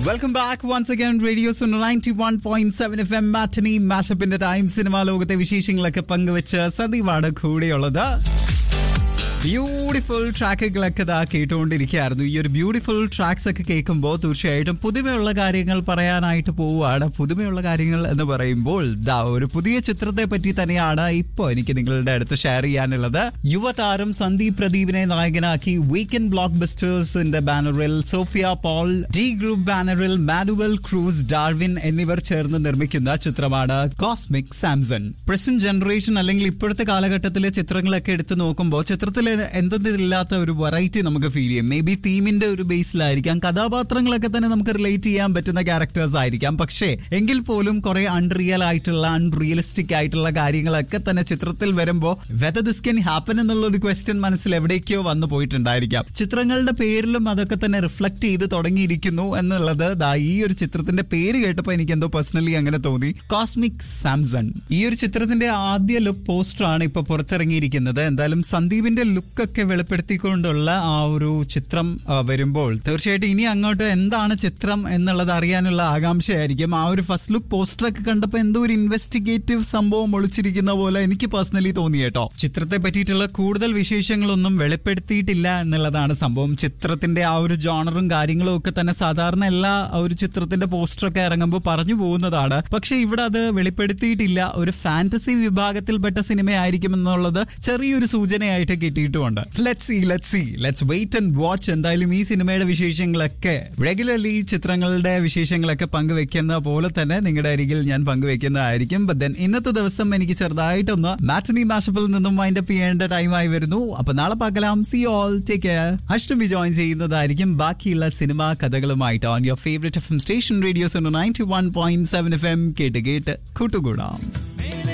welcome back once again radio ninety one point seven F M matinee മാഷപ്പിന്റെ time cinema ലോകത്തെ വിശേഷങ്ങളൊക്കെ പങ്കുവെച്ച് സന്ദീപാണ് കൂടെയുള്ളത് ബ്യൂട്ടിഫുൾ ട്രാക്കുകളൊക്കെ ഇതാ കേട്ടുകൊണ്ടിരിക്കുകയായിരുന്നു ഈ ഒരു ബ്യൂട്ടിഫുൾ ട്രാക്സ് ഒക്കെ കേൾക്കുമ്പോൾ തീർച്ചയായിട്ടും പുതുമയുള്ള കാര്യങ്ങൾ പറയാനായിട്ട് പോവുകയാണ് പുതുമയുള്ള കാര്യങ്ങൾ എന്ന് പറയുമ്പോൾ ദാ ഒരു പുതിയ ചിത്രത്തെ പറ്റി തന്നെയാണ് ഇപ്പോൾ എനിക്ക് നിങ്ങളുടെ അടുത്ത് ഷെയർ ചെയ്യാനുള്ളത് യുവതാരം സന്ദീപ് പ്രദീപിനെ നായകനാക്കി വീക്കെൻഡ് ബ്ലോക്ക് ബസ്റ്റേഴ്സിന്റെ ബാനറിൽ സോഫിയ പോൾ ഡി ഗ്രൂപ്പ് ബാനറിൽ മാനുവൽ ക്രൂസ് ഡാർവിൻ എന്നിവർ ചേർന്ന് നിർമ്മിക്കുന്ന ചിത്രമാണ് കോസ്മിക് സാംസൺ പ്രസന്റ് ജനറേഷൻ അല്ലെങ്കിൽ ഇപ്പോഴത്തെ കാലഘട്ടത്തിലെ ചിത്രങ്ങളൊക്കെ എടുത്ത് നോക്കുമ്പോൾ ചിത്രത്തിൽ എന്തെന്നില്ലാത്ത ഒരു വെറൈറ്റി നമുക്ക് ഫീൽ ചെയ്യും മേ ബി തീമിന്റെ ഒരു ബേസിലായിരിക്കാം കഥാപാത്രങ്ങളൊക്കെ തന്നെ നമുക്ക് റിലേറ്റ് ചെയ്യാൻ പറ്റുന്ന ക്യാരക്ടേഴ്സ് ആയിരിക്കാം പക്ഷേ എങ്കിൽ പോലും കുറെ അൺറിയൽ ആയിട്ടുള്ള അൺറിയലിസ്റ്റിക് ആയിട്ടുള്ള കാര്യങ്ങളൊക്കെ തന്നെ ചിത്രത്തിൽ വരുമ്പോൾ വെദർ ദിസ് കൻ ഹാപ്പൻ എന്നുള്ള ഒരു ക്വസ്റ്റ്യൻ മനസ്സിൽ എവിടേക്കോ വന്നു പോയിട്ടുണ്ടായിരിക്കാം ചിത്രങ്ങളുടെ പേരിലും അതൊക്കെ തന്നെ റിഫ്ലക്ട് ചെയ്ത് തുടങ്ങിയിരിക്കുന്നു എന്നുള്ളത് ദാ ഈ ഒരു ചിത്രത്തിന്റെ പേര് കേട്ടപ്പോൾ എനിക്ക് എന്തോ പേഴ്സണലി അങ്ങനെ തോന്നി കോസ്മിക് സാംസൺ ഈ ഒരു ചിത്രത്തിന്റെ ആദ്യ ലുക്ക് പോസ്റ്റർ ആണ് ഇപ്പൊ പുറത്തിറങ്ങിയിരിക്കുന്നത് എന്തായാലും സന്ദീപിന്റെ ലുക്ക് ഒക്കെ വെളിപ്പെടുത്തിക്കൊണ്ടുള്ള ആ ഒരു ചിത്രം ആ, വരുമ്പോൾ തീർച്ചയായിട്ടും ഇനി അങ്ങോട്ട് എന്താണ് ചിത്രം എന്നുള്ളത് അറിയാനുള്ള ആകാംക്ഷയായിരിക്കും ആ ഒരു ഫസ്റ്റ് ലുക്ക് പോസ്റ്റർ ഒക്കെ കണ്ടപ്പോൾ എന്തോ ഒരു ഇൻവെസ്റ്റിഗേറ്റീവ് സംഭവം ഒളിച്ചിരിക്കുന്ന പോലെ എനിക്ക് പേഴ്സണലി തോന്നി കേട്ടോ ചിത്രത്തെ പറ്റിയിട്ടുള്ള കൂടുതൽ വിശേഷങ്ങളൊന്നും വെളിപ്പെടുത്തിയിട്ടില്ല എന്നുള്ളതാണ് സംഭവം ചിത്രത്തിന്റെ ആ ഒരു ജോണറും കാര്യങ്ങളും ഒക്കെ തന്നെ സാധാരണ എല്ലാ ആ ഒരു ചിത്രത്തിന്റെ പോസ്റ്റർ ഒക്കെ ഇറങ്ങുമ്പോൾ പറഞ്ഞു പോകുന്നതാണ് പക്ഷെ ഇവിടെ അത് വെളിപ്പെടുത്തിയിട്ടില്ല ഒരു ഫാന്റസി വിഭാഗത്തിൽപ്പെട്ട സിനിമയായിരിക്കും എന്നുള്ളത് ചെറിയൊരു സൂചനയായിട്ട് കിട്ടിയിട്ടുമുണ്ട് let see let see let's wait and watch എന്തായാലും ഈ സിനിമയുടെ വിശേഷങ്ങളൊക്കെ റെഗുലർലി ചിത്രങ്ങളുടെ വിശേഷങ്ങളൊക്കെ പങ്കുവെക്കുന്ന പോലെ തന്നെ നിങ്ങളുടെ അരികിൽ ഞാൻ പങ്കുവെക്കുന്നതായിരിക്കും ബട്ട് ദെൻ ഇന്നത്തെ ദിവസം എനിക്ക് ചെറുതായിട്ടൊന്ന് മാറ്റനി മാഷപ്പിൽ നിന്നും വൈൻഡ് അപ്പ് ചെയ്യേണ്ട ടൈമായി വരുന്നു അപ്പൊ നാളെ പാക്കലാം see all take care Ashtami join ചെയ്യുന്നതായിരിക്കും ബാക്കിയുള്ള സിനിമാ കഥകളുമായിട്ട് on your favourite F M station radios ninety one point seven F M കേട്ട് കേട്ട് കൂട്ടുകൂടാം